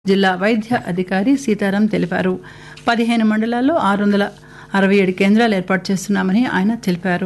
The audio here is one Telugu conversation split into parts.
జిల్లా వైద్య అధికారి సీతారాం తెలిపారు పదిహేను మండలాల్లో ఆరు వందల అరవై ఏడు కేంద్రాలు ఏర్పాటు చేస్తున్నామని ఆయన తెలిపారు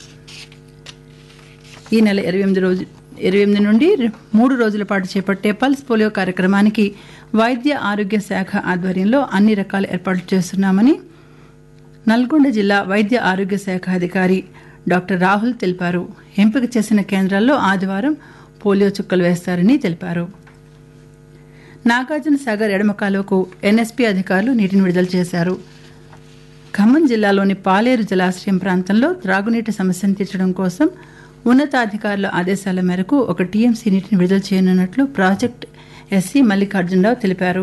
ఈ నెల ఇరవై ఎనిమిది రోజు ఇరవై ఎనిమిది నుండి మూడు రోజుల పాటు చేపట్టే పల్స్ పోలియో కార్యక్రమానికి వైద్య ఆరోగ్య శాఖ ఆధ్వర్యంలో అన్ని రకాల ఏర్పాట్లు చేస్తున్నామని నల్గొండ జిల్లా వైద్య ఆరోగ్య శాఖ అధికారి డాక్టర్ రాహుల్ తెలిపారు ఎంపిక చేసిన కేంద్రాల్లో ఆదివారం పోలియో చుక్కలు వేస్తారని తెలిపారు నాగార్జున సాగర్ ఎడమ కాలువకు ఎన్ఎస్పీ అధికారులు నీటిని విడుదల చేశారు ఖమ్మం జిల్లాలోని పాలేరు జలాశయం ప్రాంతంలో త్రాగునీటి సమస్యను తీర్చడం కోసం ఉన్నతాధికారుల ఆదేశాల మేరకు ఒక టీఎంసీ నీటిని విడుదల చేయనున్నట్లు ప్రాజెక్ట్ ఎస్సీ మల్లికార్జునరావు తెలిపారు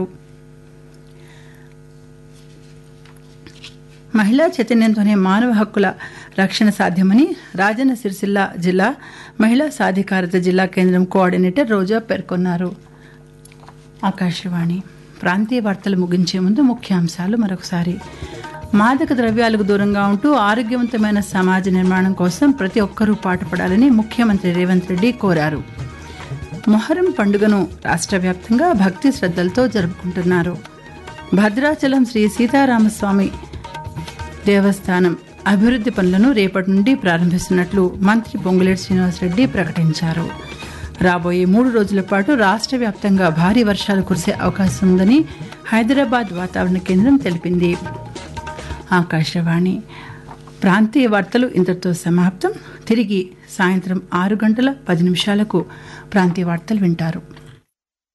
మహిళా చైతన్యంతోనే మానవ హక్కుల రక్షణ సాధ్యమని రాజన్న సిరిసిల్ల జిల్లా మహిళా సాధికారత జిల్లా కేంద్రం కోఆర్డినేటర్ రోజా పేర్కొన్నారు ఆకాశవాణి ప్రాంతీయ వార్తలు ముగించే ముందు ముఖ్యాంశాలు మరొకసారి మాదక ద్రవ్యాలకు దూరంగా ఉంటూ ఆరోగ్యవంతమైన సమాజ నిర్మాణం కోసం ప్రతి ఒక్కరూ పాటుపడాలని ముఖ్యమంత్రి రేవంత్ రెడ్డి కోరారు మొహరం పండుగను రాష్ట్ర వ్యాప్తంగా భక్తి శ్రద్ధలతో జరుపుకుంటున్నారు భద్రాచలం శ్రీ సీతారామస్వామి దేవస్థానం అభివృద్ధి పనులను రేపటి నుండి ప్రారంభిస్తున్నట్లు మంత్రి పొంగులేటి శ్రీనివాసరెడ్డి ప్రకటించారు రాబోయే మూడు రోజుల పాటు రాష్ట్ర వ్యాప్తంగా భారీ వర్షాలు కురిసే అవకాశం ఉందని హైదరాబాద్ వాతావరణ కేంద్రం తెలిపింది ఆకాశవాణి ప్రాంతీయ వార్తలు ఇంతటితో సమాప్తం తిరిగి సాయంత్రం ఆరు గంటల పది నిమిషాలకు ప్రాంతీయ వార్తలు వింటారు